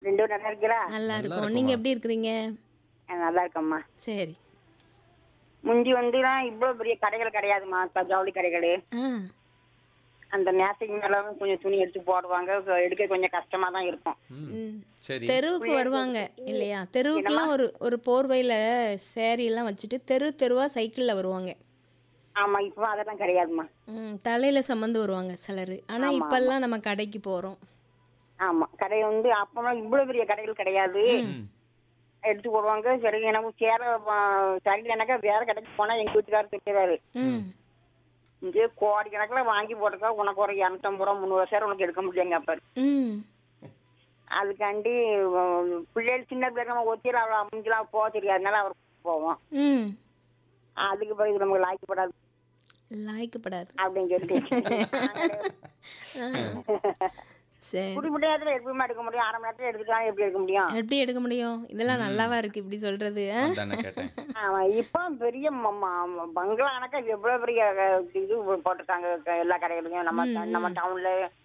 ரெண்டு பேரும் நல்லா இருக்கிறா நல்லா நல்லா இருக்கும் நீங்க இருக்குமா? எப்படி இருக்கிறீங்க ஆ, நல்லா இருக்கம்மா சரி முந்தி வந்துலாம் இவ்வளவு பெரிய கடைகள் கிடையாதுமா இப்ப ஜவுளி கடைகள் ஆ அந்த நேசைக்கு மேல கொஞ்சம் துணி எடுத்து போடுவாங்க கொ- எடுக்க கொஞ்சம் கஷ்டமா தான் இருக்கும் ம். ம். சரி தெருவுக்கு வருவாங்க இல்லையா தெருவுக்குலாம் ஒரு ஒரு போர்வையில சேரீ எல்லாம் வச்சுட்டு தெரு தெருவா சைக்கிள்ல வருவாங்க ஆமா இப்போ அதெல்லாம் கிடையாதுமா ம் தலையில சுமந்து வருவாங்க சிலர் ஆனா ஆமா, இப்பெல்லாம் நம்ம கடைக்கு போறோம் ஆமா கடை வந்து அப்பெல்லாம் இவ்வளவு பெரிய கடைகள் கிடையாது ம். எடுத்து போடுவாங்க சரி எனக்கு சேர சரியில்லைனாக்கா வேற கடைக்கு போனா எங்க வீட்டுக்காரர் திட்டுறாரு ம் இங்கே கோடி கணக்குல வாங்கி போட்டுக்கா உனக்கு ஒரு இரநூத்தம்பது ரூபா முந்நூறு சேர் உனக்கு எடுக்க முடியலங்க அப்ப ம் அதுக்காண்டி உம், பிள்ளைகள் சின்ன பிள்ளைங்க நம்ம ஒத்தியில் அவ்வளோ அமைஞ்சலாம் போக தெரியாதனால அவர் போவோம் ம் அதுக்கு பிறகு நமக்கு லாய்க்கப்படாது லாய்க்கப்படாது அப்படின்னு சொல்லிட்டு சரி குடிமணி நேரத்தில் எப்படிமா எடுக்க முடியும் அரை மணி நேரத்தில் எடுத்துக்கலாம் எப்படி எடுக்க முடியும் எப்படி எடுக்க முடியும் இதெல்லாம் நல்லாவா இருக்கு இப்படி சொல்றது ஆ? அதானே கேட்டேன் ஆமா இப்போ பெரிய ம- ம- பங்களா கணக்கா எவ்வளவு பெரிய அஹ், இது போட்டிருக்காங்க க- எல்லா கடைகளையும் நம்ம நம்ம டவுன்ல